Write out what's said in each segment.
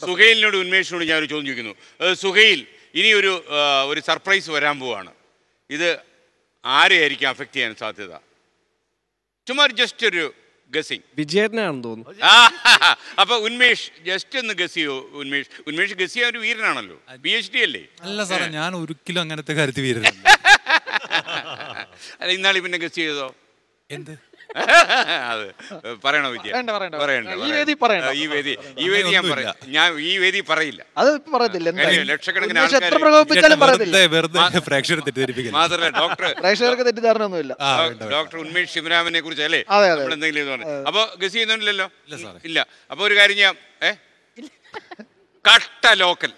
സുഹൈലിനോട് ഉന്മേഷിനോട് ഞാൻ ഒരു ചോദ്യം ചോദിക്കുന്നു ഏഹ് സുഹൈൽ ഇനി ഒരു ആ, ഒരു സർപ്രൈസ് വരാൻ പോവാണ് ഇത് ആരെയായിരിക്കും അഫക്റ്റ് ചെയ്യാൻ സാധ്യത ചുമ്മാ ജസ്റ്റ് ഒരു ഗസിങ് വിജയേട്ടനാണെന്ന് തോന്നുന്നു അപ്പൊ ഉന്മേഷ് ജസ്റ്റ് ഒന്ന് ഗസ് ചെയ്യോ ഉന്മേഷ് ഉന്മേഷ് ഗസ് ചെയ്യാൻ ഒരു വീരനാണല്ലോ പി എച്ച് ഡി അല്ലേ അല്ല സാറേ ഞാൻ ഒരിക്കലും അങ്ങനത്തെ കാര്യത്തിൽ വീരനല്ല അല്ല ഇന്നാളി പിന്നെ ഗസ് ചെയ്തോ എന്ത് അത് പറയണോ വിജയ വേണ്ട, പറയണ്ട. പറയണ്ട ഈ പറയണ്ട. വേദി പറയണ്ട. ഈ വേദി ഈ വേദി ഞാൻ പറയും ഞാൻ ഈ വേദി പറയില്ല അത് ഇപ്പൊ പറയത്തില്ല കാര്യം എന്തായാലും ലക്ഷക്കണക്കിന് ഉന്മേഷ് എത്ര ആൾക്കാര് പ്രകോപിപ്പിച്ചാലും പറയത്തില്ല വെറുതെ വെറുതെ പ്രേക്ഷകരെ തെറ്റിദ്ധരിപ്പിക്കില്ല മാത്രമല്ല ഡോക്ടർ പ്രേക്ഷകർക്ക് തെറ്റിദ്ധാരണ ഒന്നുമില്ല ആ, വേണ്ട, വേണ്ട. ഡോക്ടർ ഉന്മേഷ് ശിവരാമനെ കുറിച്ച് അല്ലേ അതെ, അതെ. നമ്മൾ എന്തെങ്കിലും ഇത് പറഞ്ഞു അപ്പൊ ഗസ് ചെയ്യുന്നില്ലല്ലോ ഇല്ല സാറേ. ഇല്ല അപ്പൊ ഒരു കാര്യം ചെയ്യാം ഏ കട്ട ലോക്കൽ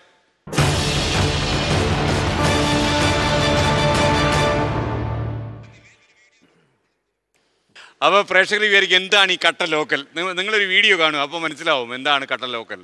അപ്പോൾ പ്രേക്ഷകർ വിചാരിക്കും എന്താണ് ഈ കട്ട ലോക്കൽ നിങ്ങൾ നിങ്ങളൊരു വീഡിയോ കാണും അപ്പോൾ മനസ്സിലാവും എന്താണ് കട്ട ലോക്കൽ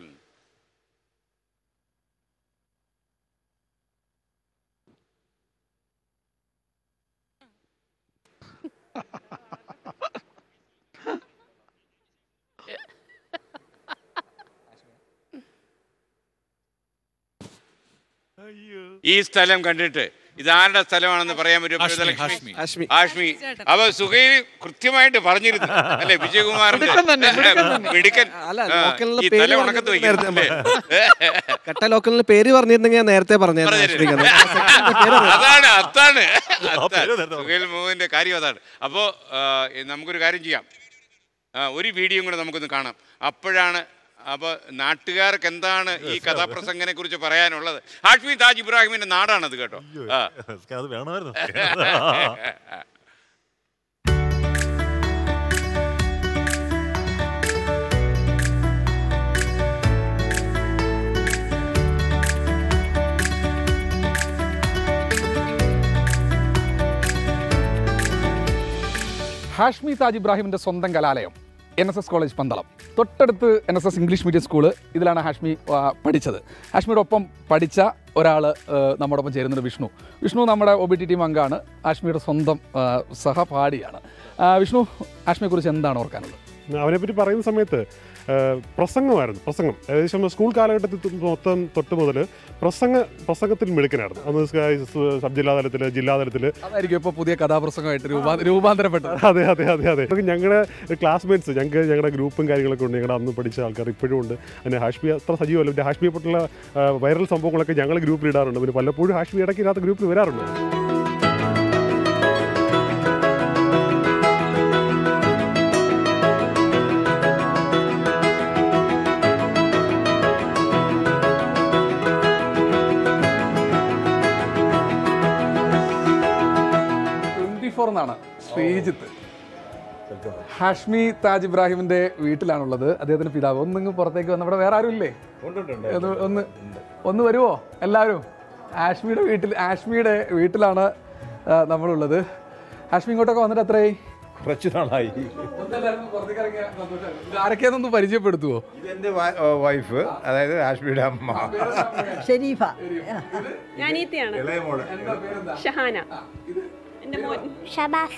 ഈ സ്ഥലം കണ്ടിട്ട് ഇതാരുടെ സ്ഥലമാണെന്ന് പറയാൻ പറ്റുമോ ഹാഷ്മി, ലക്ഷ്മി? ഹാഷ്മി. ഹാഷ്മി ഹാഷ്മി അപ്പൊ സുഹൈൽ കൃത്യമായിട്ട് പറഞ്ഞിരുന്നു അല്ലെ വിജയകുമാറിന്റെ മിടുക്കൻ തന്നെ, മിടുക്കൻ തന്നെ. മിടുക്കൻ അല്ല, ആ, ലോക്കലിലെ ഈ പേര് തല ഉണക്കത്ത് പറഞ്ഞിട്ട് വയ്ക്കണം അല്ലേ? കട്ട ലോക്കലിന് പേര് പറഞ്ഞിരുന്നെങ്കിൽ ഞാൻ നേരത്തെ പറഞ്ഞു പറഞ്ഞിരുന്നു. അതാണ് അതാണ് അതാണ്. സുഹൈൽ മോഹന്റെ കാര്യം അതാണ് അപ്പോൾ നമുക്കൊരു കാര്യം ചെയ്യാം ആ, ഒരു വീഡിയോയും കൂടെ നമുക്കൊന്ന് കാണാം അപ്പോഴാണ് അപ്പോൾ നാട്ടുകാർക്ക് എന്താണ് ഈ കഥാപ്രസംഗനെ കുറിച്ച് പറയാനുള്ളത് ഹാഷ്മി താജ് ഇബ്രാഹിമിന്റെ നാടാണത് കേട്ടോ ആ അത് വേണമായിരുന്നു ഹാഷ്മി താജ് ഇബ്രാഹിമിൻ്റെ സ്വന്തം കലാലയം N S S college Pandalam തൊട്ടടുത്ത് N S S English medium school ഇതിലാണ് ഹാഷ്മി ആ, പഠിച്ചത് ഹാഷ്മിയുടെ ഒപ്പം പഠിച്ച ഒരാൾ നമ്മുടെ ഒപ്പം ചേരുന്നത് വിഷ്ണു വിഷ്ണു നമ്മുടെ ഒ ബി ടി ടീം അംഗമാണ് ഹാഷ്മിയുടെ സ്വന്തം ആ, സഹപാഠിയാണ് ആ, വിഷ്ണു ഹാഷ്മിയെക്കുറിച്ച് എന്താണ് ഓർക്കാനുള്ളത് അവനെപ്പറ്റി പറയുന്ന സമയത്ത് ആ, പ്രസംഗമായിരുന്നു പ്രസംഗം ഏകദേശം സ്കൂൾ കാലഘട്ടത്തിൽ തു- മൊത്തം തൊട്ട് മുതൽ പ്രസംഗ പ്രസംഗത്തിൽ മിടുക്കനായിരുന്നു അന്ന് സ് സബ് ജില്ലാ തലത്തിൽ ജില്ലാ തലത്തിൽ അതായിരിക്കും ഇപ്പോൾ പുതിയ കഥാപ്രസംഗമായിട്ട് രൂപാ രൂപാന്തരപ്പെട്ടത് അതെ അതെ അതെ അതെ ഞങ്ങളുടെ ക്ലാസ്മേറ്റ്സ് ഞങ്ങൾക്ക് ഞങ്ങളുടെ ഗ്രൂപ്പും കാര്യങ്ങളൊക്കെ ഉണ്ട് ഞങ്ങളുടെ അന്ന് പഠിച്ച ആൾക്കാർ ഇപ്പോഴും ഉണ്ട് പിന്നെ ഹാഷ്മി അത്ര സജീവമല്ല പിന്നെ ഹാഷ്മിയെ പറ്റുള്ള വൈറൽ സംഭവങ്ങളൊക്കെ ഞങ്ങൾ ഗ്രൂപ്പിൽ ഇടാറുണ്ട് പിന്നെ പലപ്പോഴും ഹാഷ്മി ഇടയ്ക്ക് ഇതിനകത്ത് ഗ്രൂപ്പിൽ വരാറുണ്ട് ട്വന്റി ഫോർ എന്നാണ് ശ്രീജിത്ത് ഹാഷ്മി താജ് ഇബ്രാഹിമിന്റെ വീട്ടിലാണുള്ളത് അദ്ദേഹത്തിന്റെ പിതാവ് ഒന്നിങ്ങ് പുറത്തേക്ക് വന്ന ഇവിടെ വേറെ ആരും ഇല്ലേ ഒന്ന് ഒന്ന് ഒന്ന് വരുമോ എല്ലാവരും ഹാഷ്മിയുടെ വീട്ടിൽ ഹാഷ്മിയുടെ വീട്ടിലാണ് ആ, നമ്മളുള്ളത് ഹാഷ്മി ഇങ്ങോട്ടൊക്കെ വന്നിട്ട് എത്രയായി കുറച്ച് നാളായി ആരൊക്കെയാണെന്നൊന്ന് പരിചയപ്പെടുത്തുവോ ഇതെന്റെ വൈഫ് അതായത് ഹാഷ്മിയുടെ അമ്മ ഷെരീഫ ഞാൻ അനീത്തിയാണ് ഇളയ മോള് ഷഹാന എന്റെ മോൻ ഷബാസ്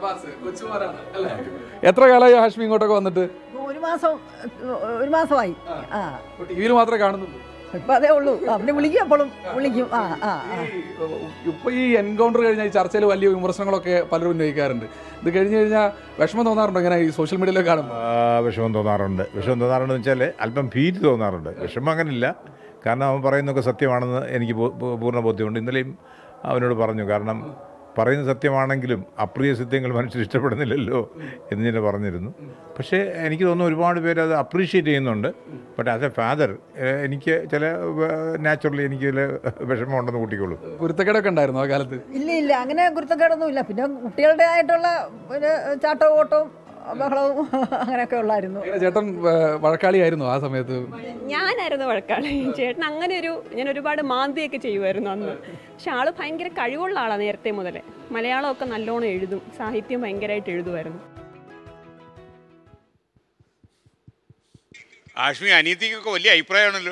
എത്ര കാലമായി ഹാഷ്മി ഇങ്ങോട്ടൊക്കെ വന്നിട്ട് ഒരു മാസം ഒരു മാസമായി ആ ടി വിയിൽ മാത്രമേ കാണുന്നുള്ളൂ ഇപ്പൊ അതേ ഉള്ളൂ അവനെ വിളിക്കും എപ്പോഴും വിളിക്കും ആ ആ ആ ഇപ്പൊ ഈ എൻകൗണ്ടർ കഴിഞ്ഞാൽ ഈ ചർച്ചയിൽ വലിയ വിമർശനങ്ങളൊക്കെ പലരും ഉന്നയിക്കാറുണ്ട് ഇത് കഴിഞ്ഞ് കഴിഞ്ഞാൽ വിഷമം തോന്നാറുണ്ടോ ഇങ്ങനെ ഈ സോഷ്യൽ മീഡിയയിലൊക്കെ കാണുമ്പോൾ ആ, വിഷമം തോന്നാറുണ്ട് വിഷമം തോന്നാറുണ്ടെന്ന് വെച്ചാൽ അല്പം ഭീതി തോന്നാറുണ്ട് വിഷമം അങ്ങനെയില്ല കാരണം അവൻ പറയുന്നതൊക്കെ സത്യമാണെന്ന് എനിക്ക് പൂ- പൂ- പൂർണ്ണ ബോധ്യമുണ്ട് ഇന്നലെയും അവനോട് പറഞ്ഞു കാരണം പറയുന്നത് സത്യമാണെങ്കിലും അപ്രിയ സത്യങ്ങൾ മനുഷ്യർ ഇഷ്ടപ്പെടുന്നില്ലല്ലോ എന്ന് ഞാൻ പറഞ്ഞിരുന്നു പക്ഷേ എനിക്ക് തോന്നുന്നു ഒരുപാട് പേര് അത് അപ്രീഷിയേറ്റ് ചെയ്യുന്നുണ്ട് ബട്ട് ആസ് എ ഫാദർ എനിക്ക് ചില നാച്ചുറലി എനിക്ക് ചില വിഷമമുണ്ടെന്ന് കൂട്ടിക്കോളൂ കുരുത്തക്കേടൊക്കെ ഉണ്ടായിരുന്നു ആ കാലത്ത് ഇല്ല ഇല്ല അങ്ങനെ കുരുത്തക്കേടൊന്നും ഇല്ല പിന്നെ കുട്ടികളുടെ ആയിട്ടുള്ള ഒരു ചാട്ടവും ഓട്ടവും ബഹളവും അങ്ങനെയൊക്കെ ഉള്ളായിരുന്നു എങ്ങനെ ചേട്ടൻ ഏർ, വഴക്കാളിയായിരുന്നു ആ സമയത്ത് ഞാനായിരുന്നു വഴക്കാളി ചേട്ടൻ അങ്ങനെ ഒരു ഞാൻ ഒരുപാട് മാന്തിയൊക്കെ ചെയ്യുമായിരുന്നു അന്ന് പക്ഷെ ആള് ഭയങ്കര കഴിവുള്ള ആളാണ് നേരത്തെ മുതലേ മലയാളമൊക്കെ നല്ലോണം എഴുതും സാഹിത്യം ഭയങ്കരമായിട്ട് എഴുതുമായിരുന്നു ആഷ്മി അനീതിക്കൊക്കെ വലിയ അഭിപ്രായമാണല്ലോ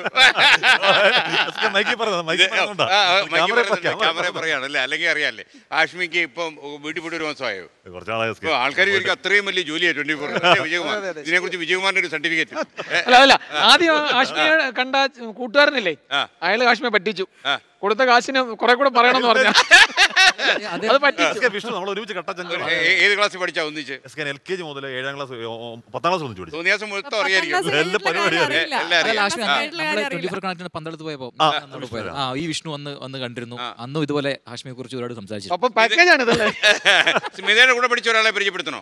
മൈക്കിൽ പറയുന്നത് മൈക്കിൽ ഇത്, പറയുന്നുണ്ടോ ആ, ആ, മൈക്കിൽ ക്യാമറ പറയുന്നുണ്ട്. ക്യാമറ പറയാണല്ലേ അല്ലെങ്കിൽ അറിയാല്ലേ ആഷ്മിക്ക് ഇപ്പം വീട്ടിൽ പോയിട്ട് ഒരു മാസമായോ കുറച്ചാളായ ഇപ്പൊ ആൾക്കാർ വിചാരിക്കും അത്രയും വലിയ ജോലിയാണ് ട്വന്റി ഫോർ വിജയകുമാർ ഇതിനെ കുറിച്ച് വിജയകുമാറിന്റെ ഒരു സർട്ടിഫിക്കറ്റ് അല്ല അല്ല ആദ്യം കാശ്മീർ കണ്ട കൂട്ടുകാരനില്ലേ ആ. അയാൾ കാശ്മീർ പറ്റിച്ചു ആ. കൊടുത്ത കാശിന് കുറെ കൂടെ പറയണമെന്ന് പറഞ്ഞ അത് പറ്റിച്ചു എസ് കെ വിഷ്ണു നമ്മൾ ഒരുമിച്ച് കട്ടച്ചങ്ക ഏത് ക്ലാസ്സിൽ പഠിച്ചാ ഒന്നിച്ച് S K L K G മുതൽ ഏഴാം ക്ലാസ് പത്താം ക്ലാസ് ഒന്നിച്ച് പഠിച്ചു തോന്നിയാസം മൊത്തം അറിയായിരിക്കും എല്ലാ പരിപാടിയും എല്ലാം അല്ല, അറിയാം ലാസ്റ്റ് ആ. നമ്മള് ട്വന്റി ഫോർ കണക്റ്റിന് പന്തളത്ത് പോയപ്പോ ആ, നമ്മള് പോയത്. ആ ഈ വിഷ്ണു വന്ന് വന്ന് കണ്ടിരുന്നു അന്നും ഇതുപോലെ ഹാഷ്മിയെ കുറിച്ച് ഒരുപാട് സംസാരിച്ചു അപ്പൊ പാക്കേജ് ആണ് ഇതല്ലേ സ്മിതയുടെ കൂടെ പഠിച്ച ഒരാളെ പരിചയപ്പെടുത്തണോ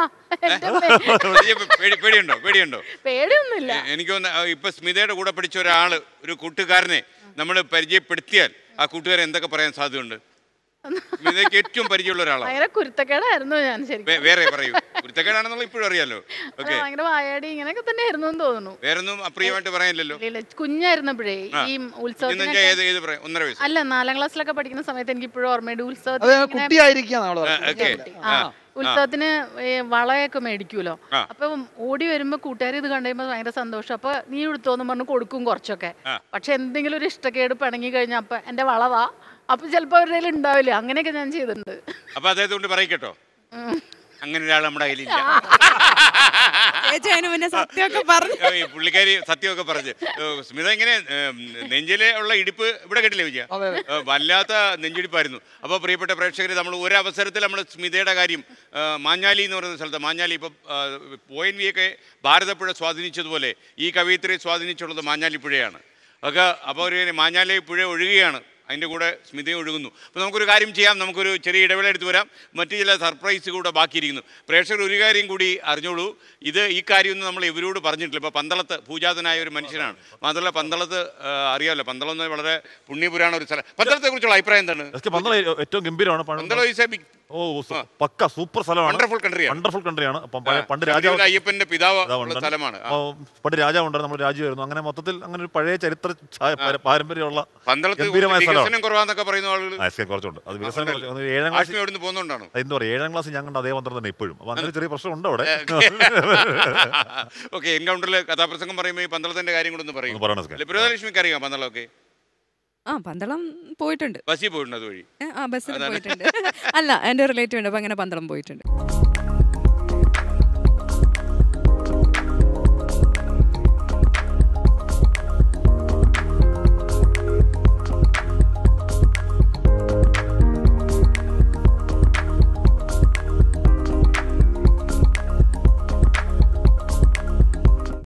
പരിചയ- പേടി- പേടിയുണ്ടോ പേടിയുണ്ടോ പേടിയൊന്നുമില്ല എ- എനിക്ക് തോന്നുന്നു ഇപ്പൊ സ്മിതയുടെ കൂടെ പഠിച്ച ഒരാള് ഒരു കൂട്ടുകാരനെ നമ്മൾ പരിചയപ്പെടുത്തിയാൽ ആ കൂട്ടുകാരൻ എന്തൊക്കെ പറയാൻ സാധ്യതയുണ്ട് സ്മിതയ്ക്ക് ഏറ്റവും പരിചയമുള്ള ഒരാളാണ് ഭയങ്കര കുരുത്തക്കേടായിരുന്നു ഞാൻ ശരിക്കും വേ- വേറെ പറയൂ കുരുത്തക്കേടാണെന്നുള്ള ഇപ്പോഴും അറിയാലോ അതെ, ഓക്കെ ഭയങ്കര വായാടി ഇങ്ങനെയൊക്കെ തന്നെ ആയിരുന്നു എന്ന് തോന്നുന്നു വേറൊന്നും അപ്രിയമായിട്ട് പറയാനില്ലല്ലോ ഇല്ല, കുഞ്ഞായിരുന്നപ്പോഴേ ആ. ഈ ഇന്ന് ഉത്സവത്തിന് ഞാൻ ഏത് ഏത് പറയാം ഒന്നര വയസ്സ് അല്ല നാലാം ക്ലാസ്സിലൊക്കെ പഠിക്കുന്ന സമയത്ത് എനിക്ക് ഇപ്പോഴും ഓർമ്മയുണ്ട് അതെ ഉത്സവത്തിന് ഇങ്ങനെ- കുട്ടിയായിരിക്കാം നമ്മള് ആ, ഓക്കെ ആ, ഉത്സവത്തിന് ഈ വളയൊക്കെ മേടിക്കൂലോ ആ. അപ്പൊ ഓടി വരുമ്പോ കൂട്ടുകാർ ഇത് കണ്ടുകഴിയുമ്പോ ഭയങ്കര സന്തോഷം അപ്പൊ നീ എടുത്തോന്ന് പറഞ്ഞ് കൊടുക്കും കുറച്ചൊക്കെ ആ. പക്ഷെ എന്തെങ്കിലും ഒരു ഇഷ്ടക്കേട് പിണങ്ങി കഴിഞ്ഞാൽ അപ്പൊ എന്റെ വളവാ അപ്പൊ ചിലപ്പോ അവരുടെ കയ്യിൽ ഉണ്ടാവില്ല അങ്ങനെയൊക്കെ ഞാൻ ചെയ്തിട്ടുണ്ട് അപ്പൊ അദ്ദേഹത്തെ കൊണ്ട് പറയിക്കട്ടോ അങ്ങനെ ഒരാൾ നമ്മുടെ കയ്യിലില്ല ചേച്ചി അതിന് മുന്നേ സത്യമൊക്കെ പറഞ്ഞു ഏ, ഈ പുള്ളിക്കാരി സത്യമൊക്കെ പറഞ്ഞ് ഏ, സ്മിത ഇങ്ങനെ ഏ, നെഞ്ചിലെ ഉള്ള ഇടിപ്പ് ഇവിടെ കേട്ടില്ലേ വിജയ ഏ, വല്ലാത്ത നെഞ്ചിടിപ്പായിരുന്നു അപ്പോൾ പ്രിയപ്പെട്ട പ്രേക്ഷകർ നമ്മൾ ഒരു അവസരത്തിൽ നമ്മൾ സ്മിതയുടെ കാര്യം ഏ, മാഞ്ഞാലി എന്ന് പറയുന്ന സ്ഥലത്ത് മാഞ്ഞാലി ഇപ്പം ഒ എൻ വിയൊക്കെ ഭാരതപ്പുഴ സ്വാധീനിച്ചതുപോലെ ഈ കവയിത്രിയെ സ്വാധീനിച്ചുള്ളത് മാഞ്ഞാലി പുഴയാണ് ഒക്കെ അപ്പോൾ ഒരു മാഞ്ഞാലി പുഴ ഒഴുകുകയാണ് അതിൻ്റെ കൂടെ സ്മിതയും ഒഴുകുന്നു അപ്പോൾ നമുക്കൊരു കാര്യം ചെയ്യാം നമുക്കൊരു ചെറിയ ഇടവേള എടുത്ത് വരാം മറ്റു ചില സർപ്രൈസ് കൂടെ ബാക്കിയിരിക്കുന്നു പ്രേക്ഷകർ ഒരു കാര്യം കൂടി അറിഞ്ഞോളൂ ഇത് ഈ കാര്യമൊന്നും നമ്മൾ ഇവരോട് പറഞ്ഞിട്ടില്ല ഇപ്പോൾ പന്തളത്ത് പൂജാതനായ ഒരു മനുഷ്യനാണ് മാത്രമല്ല പന്തളത്ത് ആ, അറിയാമല്ലോ പന്തളം എന്ന് വളരെ പുണ്യപുരാണ ഒരു സ്ഥലം പന്തളത്തെ കുറിച്ചുള്ള അഭിപ്രായം എന്താണ് എസ് കെ പന്തളം ഏറ്റവും ഗംഭീരമാണ് പണ്ട് പന്തളം is a big ഓ സു- പക്ക സൂപ്പർ സ്ഥലമാണ് വണ്ടർഫുൾ കൺട്രിയാണ് വണ്ടർഫുൾ കൺട്രിയാണ് അപ്പം പഴയ- പണ്ട് രാജാവ് ശബരിമല അയ്യപ്പന്റെ പിതാവ് പിതാവ് ഉള്ള ഉണ്ടായിരുന്നു. സ്ഥലമാണ് ആ. അപ്പോൾ പണ്ട് രാജാവ് ഉണ്ടായിരുന്നു നമ്മൾ രാജ്യമായിരുന്നു അങ്ങനെ മൊത്തത്തിൽ അങ്ങനെ ഒരു പഴയ ചരിത്ര ഛായ- പാര- പാരമ്പര്യമുള്ള പന്തളത്ത് ഗംഭീരമായ വികസനം സ്ഥലമാണ് കുറവാന്നൊക്കെ പറയുന്ന ആളുകൾ ആ, എസ് കെ കുറച്ചുണ്ട് അത് വികസനം ഉണ്ടല്ലോ. കുറച്ച് ഒന്ന് ഏഴാം ക്ലാസ് ആഷ്മി അവിടുന്ന് പോകുന്നുണ്ടാണോ എന്താ പറയുക ഏഴാം ക്ലാസ് ഞാൻ കണ്ട അതേ മന്ത്രം തന്നെ ഇപ്പോഴും അപ്പൊ അങ്ങനെ ചെറിയ പ്രശ്നമുണ്ട് അവിടെ ഓക്കെ എൻകൗണ്ടറിൽ കഥാപ്രസംഗം പറയുമ്പോൾ ഈ പന്തളത്തിന്റെ കാര്യം കൂടെ ഒന്ന് പറയും ഒന്ന് പറയണം എസ് കെ. ലഭ്യലക്ഷ്മിക്ക് അറിയാം പന്തളമൊക്കെ ആ പന്തളം പോയിട്ടുണ്ട് ബസ്സിൽ പോയിട്ടുണ്ട് അതുവഴി ഏ, ആ ബസ്സിൽ അതാണ്. പോയിട്ടുണ്ട് അല്ല എൻ്റെ റിലേറ്റീവ് ഉണ്ട് അപ്പൊ അങ്ങനെ പന്തളം പോയിട്ടുണ്ട്